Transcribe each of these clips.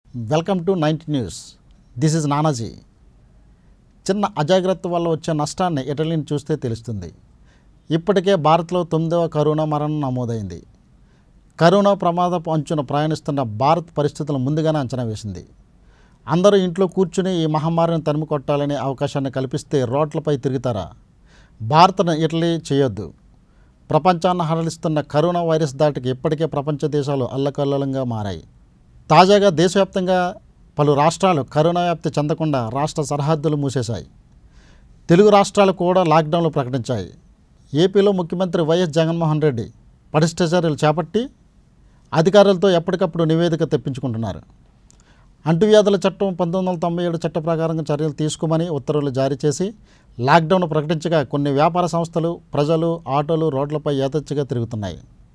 welcome to ninety news this is Nanaji చిన్న అజాగ్రత్త వల్ల వచ్చే నష్టాన్ని ఇటలీని చూస్తే తెలుస్తుంది ఇప్పటికే భారత్లో తొమ్మిదవ కరోనా మరణం నమోదైంది కరోనా ప్రమాదపు అంచున ప్రయాణిస్తున్న భారత్ పరిస్థితులను ముందుగానే అంచనా వేసింది అందరూ ఇంట్లో కూర్చుని ఈ మహమ్మారిని తరిమి కొట్టాలనే అవకాశాన్ని కల్పిస్తే రోడ్లపై తిరుగుతారా భారత్ను ఇటలీ చేయొద్దు ప్రపంచాన్ని హరలిస్తున్న కరోనా వైరస్ దాటికి ఇప్పటికే ప్రపంచ దేశాలు అల్లకల్లోలంగా మారాయి తాజాగా దేశవ్యాప్తంగా పలు రాష్ట్రాలు కరోనా వ్యాప్తి చెందకుండా రాష్ట్ర సరిహద్దులు మూసేశాయి తెలుగు రాష్ట్రాలు కూడా లాక్డౌన్లు ప్రకటించాయి ఏపీలో ముఖ్యమంత్రి వైఎస్ జగన్మోహన్ రెడ్డి పటిష్ట చర్యలు చేపట్టి అధికారులతో ఎప్పటికప్పుడు నివేదిక తెప్పించుకుంటున్నారు అంటువ్యాధుల చట్టం పంతొమ్మిది వందల తొంభై ఏడు చట్ట ప్రకారంగా చర్యలు తీసుకోమని ఉత్తర్వులు జారీ చేసి లాక్డౌన్ ప్రకటించగా కొన్ని వ్యాపార సంస్థలు ప్రజలు ఆటోలు రోడ్లపై యథేచ్ఛగా తిరుగుతున్నాయి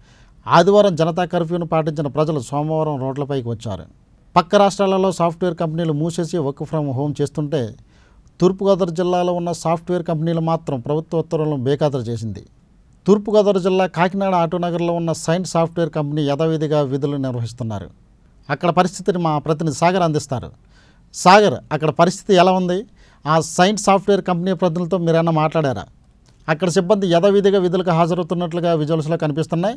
ఆదివారం జనతా కర్ఫ్యూను పాటించిన ప్రజలు సోమవారం రోడ్లపైకి వచ్చారు పక్క రాష్ట్రాలలో సాఫ్ట్వేర్ కంపెనీలు మూసేసి వర్క్ ఫ్రమ్ హోమ్ చేస్తుంటే తూర్పుగోదావరి జిల్లాలో ఉన్న సాఫ్ట్వేర్ కంపెనీలు మాత్రం ప్రభుత్వ ఉత్తర్వులను బేఖాతరు చేసింది తూర్పుగోదావరి జిల్లా కాకినాడ ఆటోనగర్లో ఉన్న సైంట్ సాఫ్ట్వేర్ కంపెనీ యథావిధిగా విధులు నిర్వహిస్తున్నారు అక్కడ పరిస్థితిని మా ప్రతినిధి సాగర్ అందిస్తారు సాగర్ అక్కడ పరిస్థితి ఎలా ఉంది ఆ సైంట్ సాఫ్ట్వేర్ కంపెనీ ప్రతినిధులతో మీరైనా మాట్లాడారా అక్కడ సిబ్బంది యథావిధిగా విధులకు హాజరవుతున్నట్లుగా విజువల్స్లో కనిపిస్తున్నాయి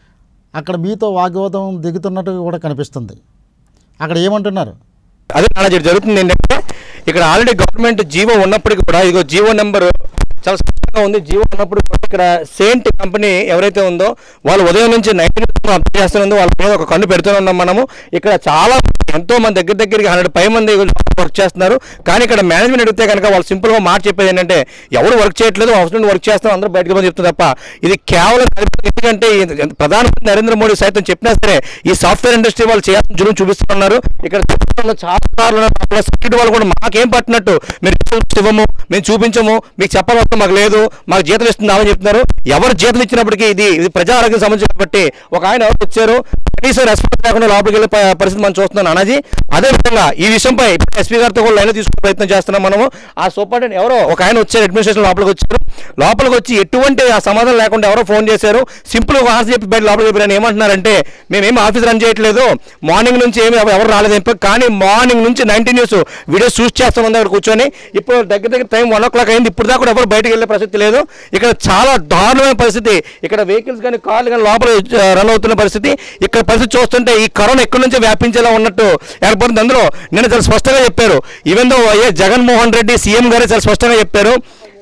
అక్కడ మీతో వాగ్వాదం దిగుతున్నట్టు కూడా కనిపిస్తుంది అక్కడ ఏమంటున్నారు అదే నాన్న ఇక్కడ జరుగుతుంది ఏంటంటే ఇక్కడ ఆల్రెడీ గవర్నమెంట్ జీవో ఉన్నప్పటికీ కూడా ఇదిగో జీవో నెంబర్ చాలా స్పష్టంగా ఉంది జీవో ఉన్నప్పుడు కూడా ఇక్కడ సెయింట్ కంపెనీ ఎవరైతే ఉందో వాళ్ళు ఉదయం నుంచి నైట్ అప్డేట్ చేస్తున్నందుకు వాళ్ళ మీద ఒక కన్ను పెడుతూనే ఉన్నాం మనము ఇక్కడ చాలా ఎంతో మంది దగ్గర దగ్గరికి హండ్రెడ్ పై మంది వర్క్ చేస్తున్నారు కానీ ఇక్కడ మేనేజ్మెంట్ అడిగితే కనుక వాళ్ళు సింపుల్గా మాట చెప్పేది ఏంటంటే ఎవరు వర్క్ చేయట్లేదు అవసరం వర్క్ చేస్తాం అందరూ బయటకు పోయి చెప్తుంది తప్ప ఇది కేవలం ఎందుకంటే ఈ ప్రధానమంత్రి నరేంద్ర మోడీ సైతం చెప్పినా సరే ఈ సాఫ్ట్వేర్ ఇండస్ట్రీ వాళ్ళు చేయాల్సిన జులుం చూపిస్తున్నారు ఇక్కడ దేశంలో చాలా సార్లు సెక్యూరిటీ వాళ్ళు కూడా మాకేం పట్టినట్టు మీరు రిపోర్ట్స్ ఇవ్వము మేము చూపించము మీకు చెప్పాల్సిన మాకు లేదు మాకు జీతం ఇస్తున్నామని చెప్తున్నారు ఎవరు జీతం ఇచ్చినప్పటికీ ఇది ఇది ప్రజా ఆరోగ్యం సంబంధించి కాబట్టి ఒక ఆయన ఎవరు వచ్చారు కనీసం రెస్పాన్స్ లేకుండా లోపలికి వెళ్ళే ప- పరిస్థితి మనం చూస్తున్నాం అనాజీ అదే విధంగా ఈ విషయంపై ఎస్పీ గారితో కూడా లైన్ తీసుకునే ప్రయత్నం చేస్తున్నాం మనము ఆ సూపరింటెండెంట్ ఎవరో ఒక ఆయన వచ్చారు అడ్మినిస్ట్రేషన్ లోపలికి వచ్చారు లోపలికి వచ్చి ఎటువంటి ఆ సమాధానం లేకుండా ఎవరో ఫోన్ చేశారు సింపుల్ ఒక ఆన్సర్ చెప్పి బయట లోపలికి చెప్పారు ఏమంటున్నారంటే మేమేం ఆఫీస్ రన్ చేయట్లేదు మార్నింగ్ నుంచి ఏమి ఎవ- ఎవరు రాలేదు చెప్పి కానీ మార్నింగ్ నుంచి నైన్టీ న్యూస్ వీడియోస్ చూస్ చేస్తాం దగ్గర కూర్చొని ఇప్పుడు దగ్గర దగ్గర టైం వన్ ఓ క్లాక్ అయింది ఇప్పుడు దాకా కూడా ఎవరు బయటకు వెళ్ళే పరిస్థితి లేదు ఇక్కడ చాలా దారుణమైన పరిస్థితి ఇక్కడ వెహికల్స్ కానీ కార్లు కానీ లోపల రన్ అవుతున్న పరిస్థితి ఇక్కడ పరిస్థితి చూస్తుంటే ఈ కరోనా ఎక్కడి నుంచో వ్యాపించేలా ఉన్నట్టు ఏర్పడుతుంది అందులో నేను చాలా స్పష్టంగా చెప్పారు even though YS Jaganmohan Reddy CM గారే చాలా స్పష్టంగా చెప్పారు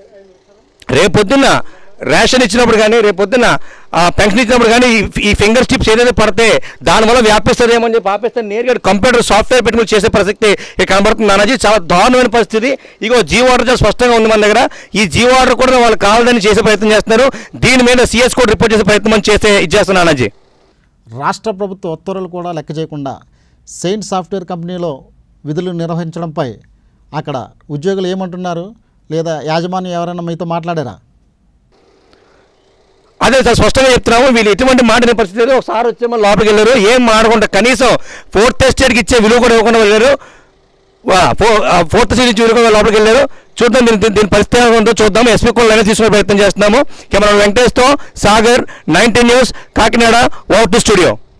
రేపొద్దున రేషన్ ఇచ్చినప్పుడు కానీ రేపొద్దున ఆ, పెన్షన్ ఇచ్చినప్పుడు కానీ ఈ- ఈ ఫింగర్ స్టిప్స్ ఏదైతే పడితే దానివల్ల వ్యాపిస్తుందేమో అని చెప్పి ఆపేస్తే నేరుగా కంప్యూటర్ సాఫ్ట్వేర్ పెట్టుకుని చేసే పరిస్థితి ఇక్కడ కనబడుతుంది అన్నది చాలా దారుణమైన పరిస్థితి ఇగో జీవో ఆర్డర్ చాలా స్పష్టంగా ఉంది మన దగ్గర ఈ జీవో ఆర్డర్ కూడా వాళ్ళు కావాలని చేసే ప్రయత్నం చేస్తున్నారు దీని మీద సిఎస్ కూడా రిపోర్ట్ చేసే ప్రయత్నం మనం చేసే ఇది చేస్తున్నాను అన్నజీ రాష్ట్ర ప్రభుత్వ ఉత్తర్వులు కూడా లెక్క చేయకుండా సెయింట్ సాఫ్ట్వేర్ కంపెనీలో విధులు నిర్వహించడంపై అక్కడ ఉద్యోగులు ఏమంటున్నారు లేదా యాజమాన్యం ఎవరైనా మీతో మాట్లాడారా అదే సార్ స్పష్టంగా చెప్తున్నాము వీళ్ళు ఎటువంటి మాట లేని పరిస్థితి లేదు ఒకసారి వచ్చేమో లోపలికి వెళ్ళారు ఏం మాడకుండా కనీసం ఫోర్త్ ఎస్టేట్కి ఇచ్చే విలువ కూడా ఇవ్వకుండా వెళ్ళారు వా- ఫో- ఆ ఫోర్త్ సీట్ ఇచ్చే విలువ కూడా లోపలికి వెళ్ళారు చూద్దాం దీని దీని- దీని పరిస్థితి ఎలా ఉందో చూద్దాం ఎస్పీ కూడా లైన్ తీసుకునే ప్రయత్నం చేస్తున్నాము కెమెరా వెంకటేష్తో Sagar nineteen news Kakinada over to studio